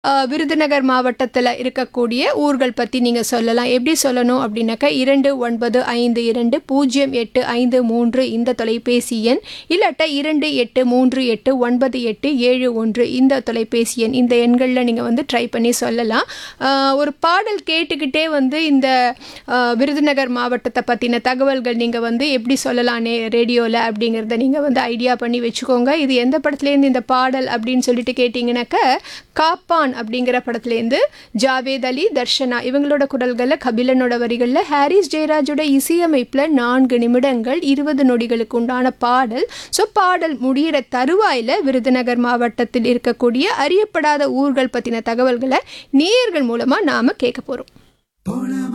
அஹ், விருதுநகர் மாவட்டத்தில் இருக்கக்கூடிய ஊர்கள் பற்றி நீங்கள் சொல்லலாம் எப்படி சொல்லணும் அப்படின்னாக்கா இரண்டு ஒன்பது ஐந்து இரண்டு பூஜ்ஜியம் எட்டு ஐந்து மூன்று இந்த தொலைபேசி எண் இல்லாட்ட இரண்டு எட்டு மூன்று எட்டு ஒன்பது எட்டு ஏழு ஒன்று இந்த தொலைபேசி எண் இந்த எண்களில் நீங்கள் வந்து ட்ரை பண்ணி சொல்லலாம் அஹ், ஒரு பாடல் கேட்டுக்கிட்டே வந்து இந்த அஹ், விருதுநகர் மாவட்டத்தை பற்றின தகவல்கள் நீங்கள் வந்து எப்படி சொல்லலாம் நே ரேடியோவில் அப்படிங்கிறத நீங்கள் வந்து ஐடியா பண்ணி வச்சுக்கோங்க இது எந்த படத்துலேருந்து இந்த பாடல் அப்படின்னு சொல்லிட்டு கேட்டிங்கனாக்கா காப்பான் அப்படிங்கிற படத்துலேருந்து ஜாவேத் அலி தர்ஷனா இவங்களோட குரல்களில் கபிலனோட வரிகளில் ஹாரிஸ் ஜெயராஜோட இசையமைப்பில் நான்கு நிமிடங்கள் இருபது நொடிகளுக்கு உண்டான பாடல் ஸோ பாடல் முடிகிற தருவாயில் விருதுநகர் மாவட்டத்தில் இருக்கக்கூடிய அறியப்படாத ஊர்கள் பற்றின தகவல்களை நேயர்கள் மூலமாக நாம் கேட்க போகிறோம்